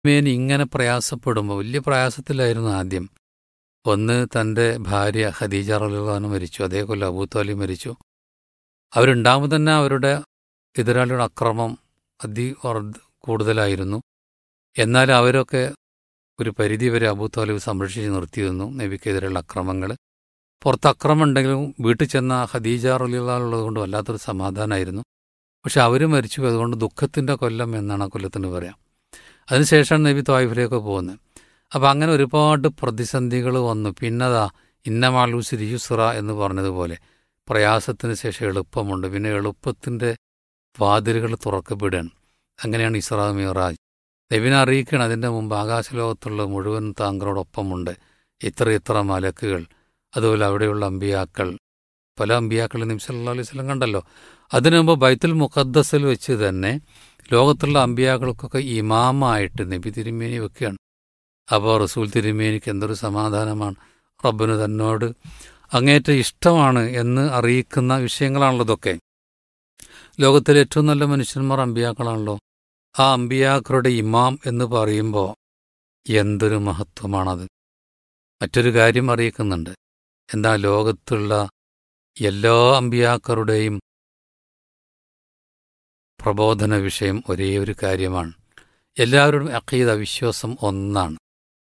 മേൻ ഇങ്ങനെ പ്രയാസപ്പെടുമ്പോൾ വലിയ പ്രയാസത്തിലായിരുന്നു ആദ്യം ഒന്ന് തൻ്റെ ഭാര്യ ഖദീജ റലിള്ളാഹു മരിച്ചു അതേ കൊല്ലം അബൂ താലിബ് മരിച്ചു അവരുണ്ടാകുമ്പോൾ തന്നെ അവരുടെ എതിരാളിയുടെ അക്രമം അതി വർദ്ധ- കൂടുതലായിരുന്നു എന്നാൽ അവരൊക്കെ ഒരു പരിധി വരെ അബൂ താലിബ് സംരക്ഷിച്ച് നിർത്തിയിരുന്നു നബിക്കെതിരെയുള്ള അക്രമങ്ങൾ പുറത്ത് അക്രമം ഉണ്ടെങ്കിലും വീട്ടിൽ ചെന്ന ഖദീജ റലിയുള്ളത് കൊണ്ട് വല്ലാത്തൊരു സമാധാനമായിരുന്നു പക്ഷെ അവർ മരിച്ചു അതുകൊണ്ട് ദുഃഖത്തിൻ്റെ കൊല്ലം എന്നാണ് ആ കൊല്ലത്തിന് പറയാം അതിനുശേഷമാണ് നബി ത്വായിഫിലേക്ക് പോകുന്നത് അപ്പം അങ്ങനെ ഒരുപാട് പ്രതിസന്ധികൾ വന്നു പിന്നതാ ഇന്ന മാലൂസ് യുസ്ര എന്ന് പറഞ്ഞതുപോലെ പ്രയാസത്തിന് ശേഷം എളുപ്പമുണ്ട് പിന്നെ എളുപ്പത്തിൻ്റെ വാതിലുകൾ തുറക്കപ്പെടുകയാണ് അങ്ങനെയാണ് ഇസ്രാ മിറാജ് നബിനെ അറിയിക്കണം അതിൻ്റെ മുമ്പ് ആകാശലോകത്തുള്ള മുഴുവൻ താങ്കളോടൊപ്പമുണ്ട് ഇത്ര ഇത്ര മലക്കുകൾ അതുപോലെ അവിടെയുള്ള അമ്പിയാക്കൾ പല അമ്പിയാക്കളും നിമിഷം സല്ലല്ലാഹു അലൈഹി വസല്ലം കണ്ടല്ലോ അതിനു മുമ്പ് ബൈത്തുൽ മുഖദ്ദസിൽ വെച്ച് തന്നെ ലോകത്തുള്ള അമ്പിയാക്കൾക്കൊക്കെ ഇമാമായിട്ട് നബി തിരുമേനി വെക്കുകയാണ് അപ്പോൾ റസൂൽ തിരുമേനിക്ക് എന്തൊരു സമാധാനമാണ് റബ്ബിന് തന്നോട് അങ്ങേറ്റ ഇഷ്ടമാണ് എന്ന് അറിയിക്കുന്ന വിഷയങ്ങളാണല്ലോ ഇതൊക്കെ ലോകത്തിലെ ഏറ്റവും നല്ല മനുഷ്യന്മാർ അമ്പിയാക്കളാണല്ലോ ആ അമ്പിയാക്കളുടെ ഇമാം എന്ന് പറയുമ്പോൾ എന്തൊരു മഹത്വമാണത് മറ്റൊരു കാര്യം അറിയിക്കുന്നുണ്ട് എന്താ ലോകത്തുള്ള എല്ലാ അമ്പിയാക്കറുടെയും പ്രബോധന വിഷയം ഒരേ ഒരു കാര്യമാണ് എല്ലാവരുടെയും അഖീദ വിശ്വാസം ഒന്നാണ്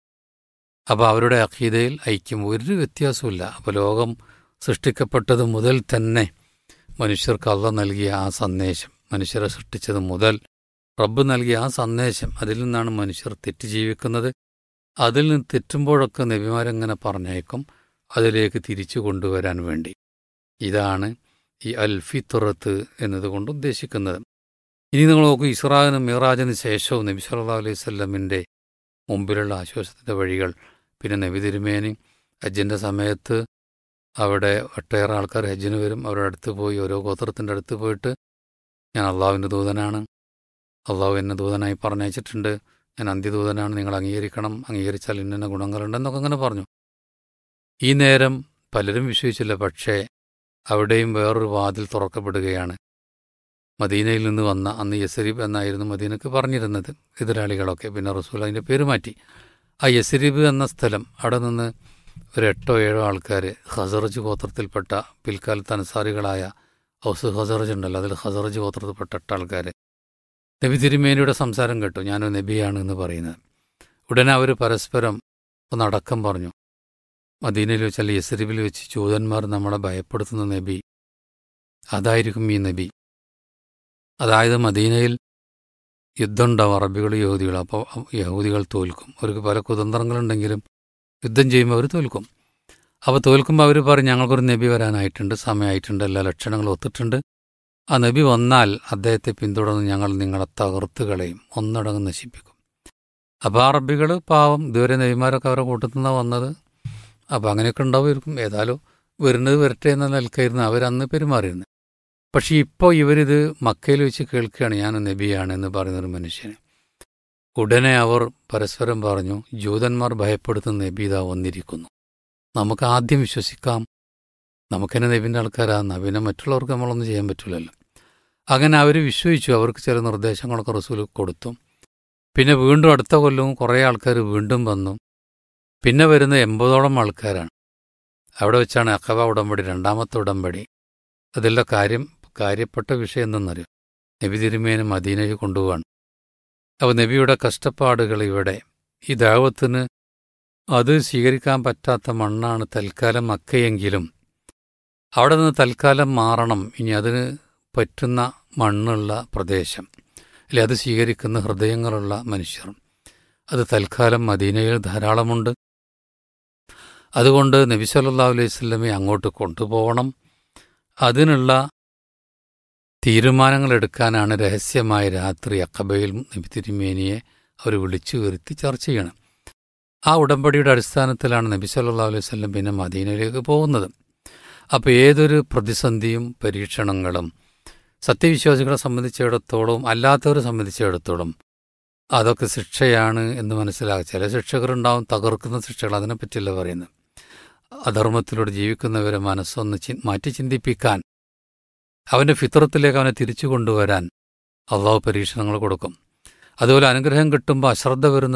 അപ്പോൾ അവരുടെ അഖീദയിൽ ഐക്യം ഒരു വ്യത്യാസമില്ല അപ്പോൾ ലോകം സൃഷ്ടിക്കപ്പെട്ടത് മുതൽ തന്നെ മനുഷ്യർക്ക് അള്ള നൽകിയ ആ സന്ദേശം മനുഷ്യരെ സൃഷ്ടിച്ചത് മുതൽ റബ്ബ് നൽകിയ ആ സന്ദേശം അതിൽ നിന്നാണ് മനുഷ്യർ തെറ്റ് ജീവിക്കുന്നത് അതിൽ നിന്ന് തെറ്റുമ്പോഴൊക്കെ നബിമാരെങ്ങനെ പറഞ്ഞേക്കും അതിലേക്ക് തിരിച്ചു കൊണ്ടുവരാൻ വേണ്ടി ഇതാണ് ഈ അൽഫിത്തുറത്ത് എന്നതുകൊണ്ട് ഉദ്ദേശിക്കുന്നത് ഇനി നിങ്ങൾ നോക്കൂ ഇസ്രാഹിനും മിറാജിന് ശേഷവും നബി സല്ലല്ലാഹു അലൈഹി സ്വല്ലമിൻ്റെ മുമ്പിലുള്ള ആശ്വാസത്തിൻ്റെ വഴികൾ പിന്നെ നബി തിരുമേനി ഹജ്ജിൻ്റെ സമയത്ത് അവിടെ ഒട്ടേറെ ആൾക്കാർ ഹജ്ജിന് വരും അവരുടെ അടുത്ത് പോയി ഓരോ ഗോത്രത്തിൻ്റെ അടുത്ത് പോയിട്ട് ഞാൻ അള്ളാഹുവിൻ്റെ ദൂതനാണ് അള്ളാഹു എന്നെ ദൂതനായി പറഞ്ഞയച്ചിട്ടുണ്ട് ഞാൻ അന്ത്യദൂതനാണ് നിങ്ങൾ അംഗീകരിക്കണം അംഗീകരിച്ചാൽ ഇന്ന ഗുണങ്ങളുണ്ടെന്നൊക്കെ അങ്ങനെ പറഞ്ഞു ഈ നേരം പലരും വിശ്വസിച്ചില്ല പക്ഷേ അവിടെയും വേറൊരു വാതിൽ തുറക്കപ്പെടുകയാണ് മദീനയിൽ നിന്ന് വന്ന അന്ന് യസരീബ് എന്നായിരുന്നു മദീനക്ക് പറഞ്ഞിരുന്നത് എതിരാളികളൊക്കെ പിന്നെ റസൂൽ അതിൻ്റെ പേര് മാറ്റി ആ യസരീബ് എന്ന സ്ഥലം അവിടെ നിന്ന് ഒരു എട്ടോ ഏഴോ ആൾക്കാർ ഹസറജ് ഗോത്രത്തിൽപ്പെട്ട പിൽക്കാലത്ത് അൻസാരികളായ ഔസ് ഹസറജ് ഉണ്ടല്ലോ അതിൽ ഹസറജ് ഗോത്രത്തിൽപ്പെട്ട എട്ട് ആൾക്കാർ നബി തിരുമേനിയുടെ സംസാരം കേട്ടു ഞാനൊരു നബിയാണ് എന്ന് പറയുന്നത് ഉടനെ അവർ പരസ്പരം ഒന്ന് അടക്കം പറഞ്ഞു മദീനയിൽ വെച്ച് അല്ലെങ്കിൽ യസരിബിൽ വെച്ച് ജൂതന്മാർ നമ്മളെ ഭയപ്പെടുത്തുന്ന നബി അതായിരിക്കും ഈ നബി അതായത് മദീനയിൽ യുദ്ധം ഉണ്ടാവും അറബികൾ യഹൂദികൾ അപ്പോൾ യഹൂദികൾ തോൽക്കും അവർക്ക് പല കുതന്ത്രങ്ങളുണ്ടെങ്കിലും യുദ്ധം ചെയ്യുമ്പോൾ അവർ തോൽക്കും അപ്പോൾ തോൽക്കുമ്പോൾ അവർ പറയും ഞങ്ങൾക്കൊരു നബി വരാനായിട്ടുണ്ട് സമയമായിട്ടുണ്ട് എല്ലാ ലക്ഷണങ്ങളും ഒത്തിട്ടുണ്ട് ആ നബി വന്നാൽ അദ്ദേഹത്തെ പിന്തുടർന്ന് ഞങ്ങൾ നിങ്ങളെ തകർത്ത് കളയും ഒന്നടങ്കം നശിപ്പിക്കും അപ്പോൾ ആ അറബികൾ പാവം ഇതുവരെ നബിമാരൊക്കെ അവരുടെ കൂട്ടത്തിൽ നിന്നാണ് വന്നത് അപ്പോൾ അങ്ങനെയൊക്കെ ഉണ്ടാവുമായിരിക്കും ഏതായാലും വരുന്നത് വരട്ടെ എന്ന നിലക്കായിരുന്നു അവരന്ന് പെരുമാറിയിരുന്നത് പക്ഷേ ഇപ്പോൾ ഇവരിത് മക്കയിൽ വെച്ച് കേൾക്കുകയാണ് ഞാൻ നബിയാണ് എന്ന് പറയുന്നൊരു മനുഷ്യന് ഉടനെ അവർ പരസ്പരം പറഞ്ഞു ജൂതന്മാർ ഭയപ്പെടുത്തുന്ന നബി ഇതാ വന്നിരിക്കുന്നു നമുക്ക് ആദ്യം വിശ്വസിക്കാം നമുക്കെന്നെ നബിൻ്റെ ആൾക്കാരാ നബിനെ മറ്റുള്ളവർക്ക് നമ്മളൊന്നും ചെയ്യാൻ പറ്റില്ലല്ലോ അങ്ങനെ അവർ വിശ്വസിച്ചു അവർക്ക് ചില നിർദ്ദേശങ്ങളൊക്കെ റസൂൽ കൊടുത്തു പിന്നെ വീണ്ടും അടുത്ത കൊല്ലവും കുറേ ആൾക്കാർ വീണ്ടും വന്നു പിന്നെ വരുന്ന എൺപതോളം ആൾക്കാരാണ് അവിടെ വെച്ചാണ് അഖബ ഉടമ്പടി രണ്ടാമത്തെ ഉടമ്പടി അതിലുള്ള കാര്യം കാര്യപ്പെട്ട വിഷയം എന്തെന്നറിയോ നബി തിരുമേനെ മദീനയിൽ കൊണ്ടുപോവാണ് അപ്പോൾ നബിയുടെ കഷ്ടപ്പാടുകൾ ഇവിടെ ഈ ദാവത്തിന് അത് സ്വീകരിക്കാൻ പറ്റാത്ത മണ്ണാണ് തൽക്കാലം മക്കയെങ്കിലും അവിടെ നിന്ന് തൽക്കാലം മാറണം ഇനി അതിന് പറ്റുന്ന മണ്ണുള്ള പ്രദേശം അല്ലെ അത് സ്വീകരിക്കുന്ന ഹൃദയങ്ങളുള്ള മനുഷ്യർ അത് തൽക്കാലം മദീനയിൽ ധാരാളമുണ്ട് അതുകൊണ്ട് നബി സല്ലല്ലാഹു അലൈഹി വസല്ലമയെ അങ്ങോട്ട് കൊണ്ടുപോകണം അതിനുള്ള തീരുമാനങ്ങൾ എടുക്കാനാണ് രഹസ്യമായ രാത്രി അക്കബയിൽ നബി തിരുമേനിയെ അവർ വിളിച്ചു വരുത്തി ചർച്ച ചെയ്യണം ആ ഉടമ്പടിയുടെ അടിസ്ഥാനത്തിലാണ് നബി സല്ലല്ലാഹു അലൈഹി വസല്ലം പിന്നെ മദീനയിലേക്ക് പോകുന്നത് അപ്പോൾ ഏതൊരു പ്രതിസന്ധിയും പരീക്ഷണങ്ങളും സത്യവിശ്വാസികളെ സംബന്ധിച്ചിടത്തോളം അല്ലാത്തവരെ സംബന്ധിച്ചിടത്തോളം അതൊക്കെ ശിക്ഷയാണ് എന്ന് മനസ്സിലാക്കുക ചില ശിക്ഷകരുണ്ടാവും തകർക്കുന്ന ശിക്ഷകൾ അതിനെപ്പറ്റിയല്ല പറയുന്നത് അധർമ്മത്തിലൂടെ ജീവിക്കുന്നവരെ മനസ്സൊന്ന് ചി മാറ്റി ചിന്തിപ്പിക്കാൻ അവൻ്റെ ഫിത്രത്തിലേക്ക് അവനെ തിരിച്ചു കൊണ്ടുവരാൻ അള്ളാഹു പരീക്ഷണങ്ങൾ കൊടുക്കും അതുപോലെ അനുഗ്രഹം കിട്ടുമ്പോൾ അശ്രദ്ധ വരുന്ന